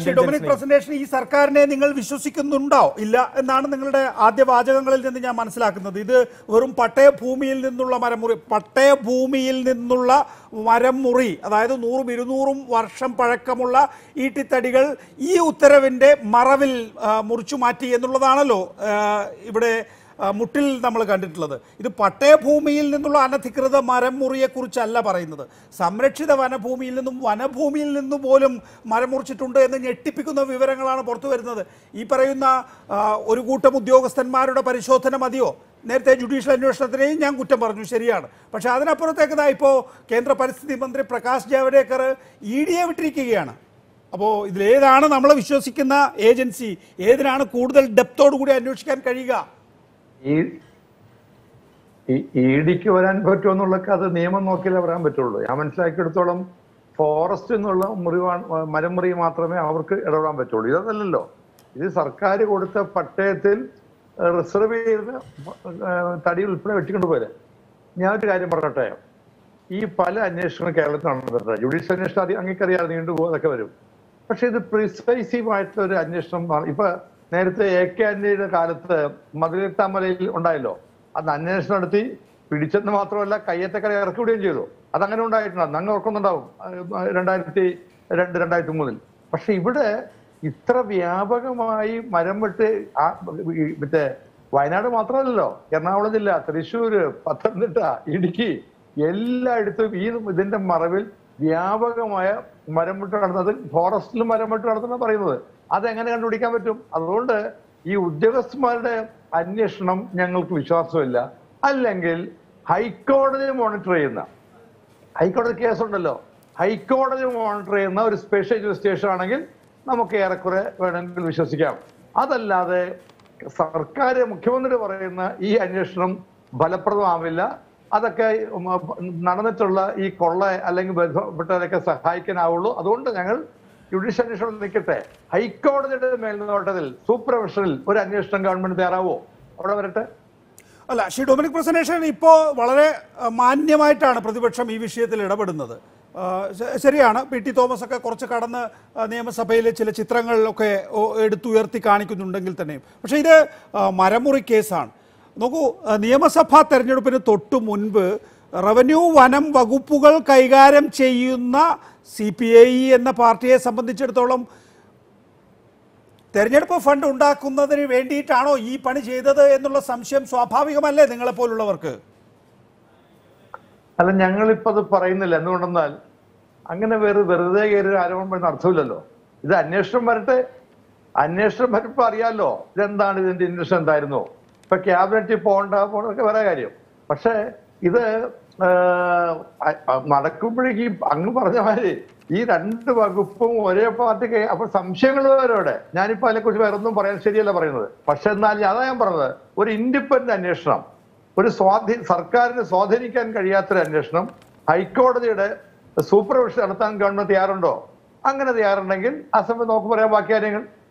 Shri Dominic presentation ഈ സർക്കാരിനെ നിങ്ങൾ വിശ്വസിക്കുന്നുണ്ടോ ഇല്ല എന്നാണ് നിങ്ങളുടെ ആദ്യ വാചകങ്ങളിൽ നിന്ന് ഞാൻ മനസ്സിലാക്കുന്നത് ഇത് വെറും പട്ടയ ഭൂമിയിൽ നിന്നുള്ള മരമുറി പട്ടയ ഭൂമിയിൽ നിന്നുള്ള മരം മുറി അതായത് നൂറും ഇരുന്നൂറും വർഷം പഴക്കമുള്ള ഈട്ടിത്തടികൾ ഈ ഉത്തരവിന്റെ മറവിൽ ആ, മുറിച്ചു മാറ്റി എന്നുള്ളതാണല്ലോ ആ, ഇവിടെ ആ, മുട്ടിൽ നമ്മൾ കണ്ടിട്ടുള്ളത് ഇത് പട്ടയഭൂമിയിൽ നിന്നുള്ള അനധികൃത മരം മുറിയെക്കുറിച്ചല്ല പറയുന്നത് സംരക്ഷിത വനഭൂമിയിൽ നിന്നും വനഭൂമിയിൽ നിന്നും പോലും മരം മുറിച്ചിട്ടുണ്ട് എന്ന് ഞെട്ടിപ്പിക്കുന്ന വിവരങ്ങളാണ് പുറത്തു വരുന്നത് ഈ പറയുന്ന ആ, ഒരു കൂട്ടം ഉദ്യോഗസ്ഥന്മാരുടെ പരിശോധന മതിയോ നേരത്തെ ജുഡീഷ്യൽ അന്വേഷണത്തിനെയും ഞാൻ കുറ്റം പറഞ്ഞു ശരിയാണ് പക്ഷേ അതിനപ്പുറത്തേക്ക് ഇതാ ഇപ്പോൾ കേന്ദ്ര പരിസ്ഥിതി മന്ത്രി പ്രകാശ് ജാവ്ദേക്കർ ഇ ഡിയെ വിട്ടിരിക്കുകയാണ് അപ്പോൾ ഇതിലേതാണ് നമ്മൾ വിശ്വസിക്കുന്ന ഏജൻസി ഏതിനാണ് കൂടുതൽ ഡെപ്തോടു കൂടി അന്വേഷിക്കാൻ കഴിയുക ഈ ഇ ഡിക്ക് വരാൻ പറ്റുമെന്നുള്ളൊക്കെ അത് നിയമം നോക്കിയാലേ വരാൻ പറ്റുള്ളൂ ഞാൻ മനസ്സിലാക്കിയെടുത്തോളം ഫോറസ്റ്റ് എന്നുള്ള മുറിവാണ് മരമുറി മാത്രമേ അവർക്ക് ഇടപെടാൻ പറ്റുള്ളൂ ഇതല്ലല്ലോ ഇത് സർക്കാർ കൊടുത്ത പട്ടയത്തിൽ റിസർവ് ചെയ്ത ഏഹ്, തടി ഉൾപ്പെടെ വെട്ടിക്കൊണ്ട് പോലെ ഞാൻ ഒരു കാര്യം പറയട്ടെ ഈ പല അന്വേഷണങ്ങളും കേരളത്തിൽ നടന്നിട്ടുണ്ട് ജുഡീഷ്യൽ അന്വേഷണം അധികം അങ്ങേക്കറിയാതെ നീണ്ടുപോകും അതൊക്കെ വരും പക്ഷെ ഇത് പ്രിസൈസീവ് ആയിട്ടുള്ള ഒരു അന്വേഷണം ആണ്. ഇപ്പൊ നേരത്തെ എ കെ ആന്റണിയുടെ കാലത്ത് മതിലെത്താമലയിൽ ഉണ്ടായല്ലോ അന്ന് അന്വേഷണം നടത്തി പിടിച്ചെന്ന് മാത്രമല്ല കയ്യത്തക്കര ഇറക്കി വിടുകയും ചെയ്തു അതങ്ങനെ ഉണ്ടായിട്ടുണ്ട് അന്ന് അങ്ങ് ഓർക്കുന്നുണ്ടാവും ആ, രണ്ടായിരത്തി രണ്ട് രണ്ടായിരത്തി മൂന്നിൽ പക്ഷെ ഇവിടെ ഇത്ര വ്യാപകമായി മരം വെട്ട് ആ, ഈ മറ്റേ വയനാട് മാത്രമല്ലല്ലോ എറണാകുളം ജില്ല തൃശ്ശൂര് പത്തനംതിട്ട ഇടുക്കി എല്ലായിടത്തും ഈ ഇതിന്റെ മറവിൽ വ്യാപകമായ മരം വെട്ട് നടന്നത് ഫോറസ്റ്റിലും മരം വെട്ട് നടത്തുന്ന പറയുന്നത് അതെങ്ങനെ കണ്ടുപിടിക്കാൻ പറ്റും അതുകൊണ്ട് ഈ ഉദ്യോഗസ്ഥന്മാരുടെ അന്വേഷണം ഞങ്ങൾക്ക് വിശ്വാസമില്ല അല്ലെങ്കിൽ ഹൈക്കോടതി മോണിറ്റർ ചെയ്യുന്ന ഹൈക്കോടതി കേസുണ്ടല്ലോ ഹൈക്കോടതി മോണിറ്റർ ചെയ്യുന്ന ഒരു സ്പെഷ്യൽ ഇൻവെസ്റ്റിഗേഷൻ ആണെങ്കിൽ നമുക്ക് ഏറെക്കുറെ വേണമെങ്കിൽ വിശ്വസിക്കാം അതല്ലാതെ സർക്കാർ മുഖ്യമന്ത്രി പറയുന്ന ഈ അന്വേഷണം ഫലപ്രദമാവില്ല അതൊക്കെ ഉം, നടന്നിട്ടുള്ള ഈ കൊള്ള അല്ലെങ്കിൽ ബന്ധപ്പെട്ടവരൊക്കെ സഹായിക്കാനാവുള്ളൂ അതുകൊണ്ട് ഞങ്ങൾ ജുഡീഷ്യൽ അന്വേഷണം നിൽക്കട്ടെ ഹൈക്കോടതിയുടെ മേൽനോട്ടത്തിൽ സൂപ്പർവിഷനിൽ ഒരു അന്വേഷണം ഗവൺമെന്റ് തയ്യാറാവോ അവിടെ വരട്ടെ അല്ല ശ്രീ ഡൊമിനിക് പ്രസന്റേഷൻ ഇപ്പോൾ വളരെ അഹ്, മാന്യമായിട്ടാണ് പ്രതിപക്ഷം ഈ വിഷയത്തിൽ ഇടപെടുന്നത് ആ, ശ- ശരിയാണ് പി ടി തോമസ് ഒക്കെ കുറച്ച് കടന്ന് ആ, നിയമസഭയിലെ ചില ചിത്രങ്ങളിലൊക്കെ ഓ, എടുത്തുയർത്തി കാണിക്കുന്നുണ്ടെങ്കിൽ തന്നെയും പക്ഷേ ഇത് ആ, മരമുറി കേസാണ് നോക്കൂ ആ, നിയമസഭാ തെരഞ്ഞെടുപ്പിന് തൊട്ടു മുൻപ് റവന്യൂ വനം വകുപ്പുകൾ കൈകാര്യം ചെയ്യുന്ന സി പി ഐ എന്ന പാർട്ടിയെ സംബന്ധിച്ചിടത്തോളം തെരഞ്ഞെടുപ്പ് ഫണ്ട് ഉണ്ടാക്കുന്നതിന് വേണ്ടിയിട്ടാണോ ഈ പണി ചെയ്തത് എന്നുള്ള സംശയം സ്വാഭാവികമല്ലേ നിങ്ങളെപ്പോലുള്ളവർക്ക് അല്ല ഞങ്ങളിപ്പോ അത് പറയുന്നില്ല എന്തുകൊണ്ടെന്നാൽ അങ്ങനെ വേറെ വെറുതെ കയറി ആരോപണം പറയുന്ന അർത്ഥമില്ലല്ലോ ഇത് അന്വേഷണം വരട്ടെ അന്വേഷണം വരുമ്പോ അറിയാലോ ഇതെന്താണ് ഇതിന്റെ ഇൻട്രസ്റ്റ് എന്തായിരുന്നു ഇപ്പൊ ക്യാബിനറ്റിൽ പോകണ്ട പോകണൊക്കെ വേറെ കാര്യം പക്ഷേ ഇത് ആഹ്, അ- അ- നടക്കുമ്പോഴേക്ക് ഈ അങ്ങ് പറഞ്ഞ മാതിരി ഈ രണ്ട് വകുപ്പും ഒരേ പാർട്ടിക്ക് അപ്പൊ സംശയങ്ങൾ വരോടെ ഞാനിപ്പോ അതിനെക്കുറിച്ച് വേറെ ഒന്നും പറയാൻ ശരിയല്ല പറയുന്നത് പക്ഷെ എന്നാൽ അതാ ഞാൻ പറഞ്ഞത് ഒരു ഇൻഡിപെൻഡന്റ് അന്വേഷണം ഒരു സ്വാധീന സർക്കാരിന് സ്വാധീനിക്കാൻ കഴിയാത്തൊരു അന്വേഷണം ഹൈക്കോടതിയുടെ സൂപ്പർവിഷൻ നടത്താൻ ഗവൺമെന്റ് തയ്യാറുണ്ടോ അങ്ങനെ തയ്യാറുണ്ടെങ്കിൽ ആ സമയത്ത് നമുക്ക് പറയാം ബാക്കി കാര്യങ്ങൾ